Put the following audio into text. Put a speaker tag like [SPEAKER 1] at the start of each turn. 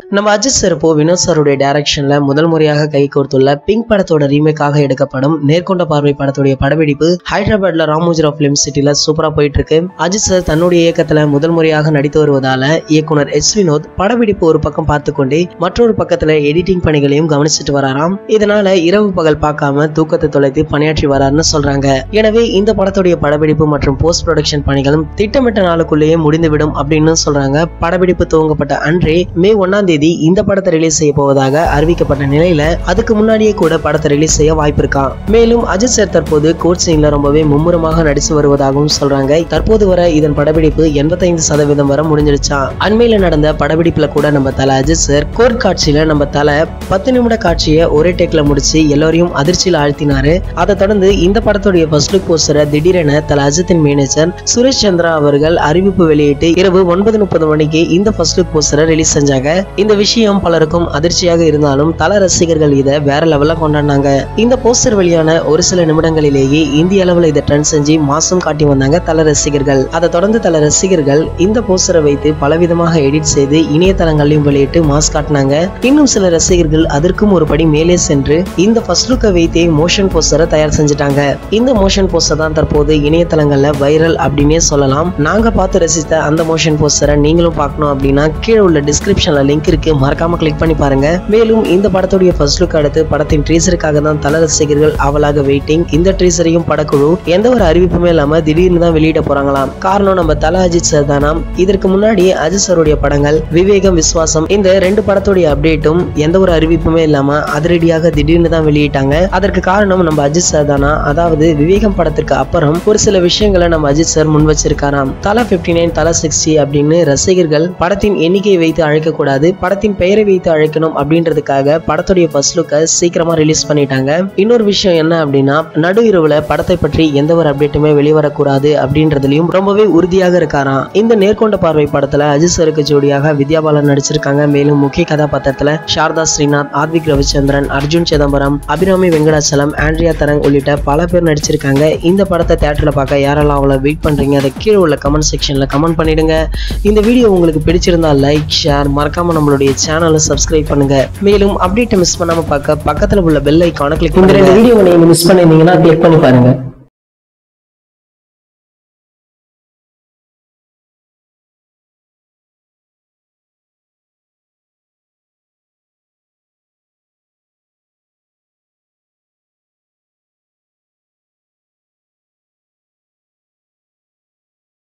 [SPEAKER 1] நம்ம அஜித் சார் இப்போ வினோத் சாருடைய டைரக்ஷன்ல முதல் முறையாக கை கோர்த்துள்ள பிங்க் படத்தோட ரீமேக்காக எடுக்கப்படும் நேர்கொண்ட பார்வை படத்துடைய படப்பிடிப்பு ஹைதராபாத்ல ராமோஜிராவ் பிலிம் சிட்டில சூப்பரா போயிட்டு இருக்கு அஜித் சார் தன்னுடைய இயக்கத்துல முதல் முறையாக நடித்து வருவதால இயக்குனர் எஸ் வினோத் படப்பிடிப்பு ஒரு பக்கம் பார்த்து கொண்டே மற்றொரு பக்கத்துல எடிட்டிங் பணிகளையும் கவனிச்சுட்டு வராராம் இதனால இரவு பகல் பார்க்காம தூக்கத்தை தொலைத்து பணியாற்றி வராருன்னு சொல்றாங்க எனவே இந்த படத்துடைய படப்பிடிப்பு மற்றும் போஸ்ட் ப்ரொடக்ஷன் பணிகளும் திட்டமிட்ட நாளுக்குள்ளேயே முடிந்துவிடும் அப்படின்னு சொல்றாங்க படப்பிடிப்பு துவங்கப்பட்ட அன்றே மே ஒன்னாம் தேதி இந்த படத்தை ரிலீஸ் செய்ய போவதாக அறிவிக்கப்பட்ட நிலையில அதுக்கு முன்னாடியே கூட படத்தை ரிலீஸ் செய்ய வாய்ப்பு இருக்கான் மேலும் அஜித் சார் தற்போது கோட் சீன்ல ரொம்பவே மும்முரமாக நடிச்சு வருவதாகவும் சொல்றாங்க தற்போது வர இதன் படப்பிடிப்பு எண்பத்தைந்து சதவீதம் வரை முடிஞ்சிருச்சான் அண்மையில நடந்த படப்பிடிப்புல கூட நம்ம தலை அஜித் சார் கோர்ட் காட்சியில நம்ம தலை பத்து நிமிட காட்சியை ஒரே டேக்ல முடிச்சு எல்லாரையும் அதிர்ச்சியில் ஆழ்த்தினாரு அதை தொடர்ந்து இந்த படத்துடைய ஃபர்ஸ்ட் லுக் போஸ்டரை திடீரென தல அஜித்தின் மேனேஜர் சுரேஷ் சந்திரா அவர்கள் அறிவிப்பு வெளியிட்டு இரவு ஒன்பது முப்பது மணிக்கு இந்த ஃபர்ஸ்ட் லுக் போஸ்டரை ரிலீஸ் செஞ்சாங்க இந்த விஷயம் பலருக்கும் அதிர்ச்சியாக இருந்தாலும் தல ரசிகர்கள் இதை வேற லெவல்ல கொண்டாடினாங்க இந்த போஸ்டர் வெளியான ஒரு சில நிமிடங்களிலேயே இந்திய அளவில் இதை ட்ரெண்ட் செஞ்சு மாசம் காட்டி வந்தாங்க தல ரசிகர்கள் அதை தொடர்ந்து தல ரசிகர்கள் இந்த போஸ்டரை வைத்து பலவிதமாக எடிட் செய்து இணையதளங்களையும் வெளியிட்டு மாஸ் காட்டினாங்க இன்னும் சில ரசிகர்கள் அதற்கும் ஒரு படி மேலே சென்று இந்த ஃபர்ஸ்ட் லுக்கை வைத்தே மோஷன் போஸ்டரை தயார் செஞ்சுட்டாங்க இந்த மோஷன் போஸ்டர் தான் தற்போது இணையதளங்கள்ல வைரல் அப்படின்னே சொல்லலாம் நாங்க பார்த்து ரசித்த அந்த மோஷன் போஸ்டரை நீங்களும் பார்க்கணும் அப்படின்னா கீழே உள்ள டிஸ்கிரிப்ஷன்ல லிங்க் இருக்கு மறக்காம கிளிக் பண்ணி பாருங்க மேலும் இந்த படத்துடைய ஃபர்ஸ்ட் லுக் அடுத்து படத்தின் ட்ரீசருக்காக தான் தல ரசிகர்கள் அவளாக வெயிட்டிங் இந்த ட்ரீசரையும் படக்குழு எந்த ஒரு அறிவிப்புமே இல்லாம திடீர்னு தான் வெளியிட போறாங்களாம் காரணம் நம்ம தல அஜித் சார் தானாம் இதற்கு முன்னாடி அஜித் சாருடைய படங்கள் விவேகம் விஸ்வாசம் இந்த ரெண்டு படத்துடைய அப்டேட்டும் எந்த ஒரு அறிவிப்புமே இல்லாம அதிரடியாக திடீர்னு தான் வெளியிட்டாங்க அதற்கு காரணம் நம்ம அஜித் சார் தானா அதாவது விவேகம் படத்திற்கு அப்புறம் ஒரு சில விஷயங்களை நம்ம அஜித் சார் முன் வச்சிருக்காராம் தலா பிப்டி நைன் தலா சிக்ஸ்டி அப்படின்னு ரசிகர்கள் படத்தின் எண்ணிக்கையை வைத்து அழைக்க கூடாது படத்தின் பெயரை வைத்து அழைக்கணும் அப்படின்றதுக்காக படத்துடைய ஃபர்ஸ்ட் லுக்கை சீக்கிரமா ரிலீஸ் பண்ணிட்டாங்க இன்னொரு விஷயம் என்ன அப்படின்னா நடு இரவுல படத்தை பற்றி எந்த ஒரு அப்டேட்டுமே வெளிவரக்கூடாது அப்படின்றதுலயும் ரொம்பவே உறுதியாக இருக்காராம் இந்த நேர்கொண்ட பார்வை படத்துல அஜித் சருக்கு ஜோடியாக வித்யா பாலன் நடிச்சிருக்காங்க மேலும் முக்கிய கதாபாத்திரத்துல சாரதா ஸ்ரீநாத் ஆத்விக் ரவிச்சந்திரன் அர்ஜுன் சிதம்பரம் அபிராமி வெங்கடாச்சலம் ஆண்ட்ரியா தரங் உள்ளிட்ட பல பேர் நடிச்சிருக்காங்க இந்த படத்தை தேட்டர்ல பார்க்க யாரெல்லாம் அவ்வளோ வெயிட் பண்றீங்க அதை கீழே உள்ள கமெண்ட் செக்ஷன்ல கமெண்ட் பண்ணிடுங்க இந்த வீடியோ உங்களுக்கு பிடிச்சிருந்தா லைக் ஷேர் மறக்காம நம்மளுடைய சேனலை சப்ஸ்கிரைப் பண்ணுங்க மேலும் அப்டேட்டை மிஸ் பண்ணாம பார்க்க பக்கத்துல உள்ள பெல் ஐக்கான கிளிக் பண்ணுங்க இந்த வீடியோ நீங்க மிஸ் பண்ணிருந்தீங்கன்னா கிளிக் பண்ணி பாருங்க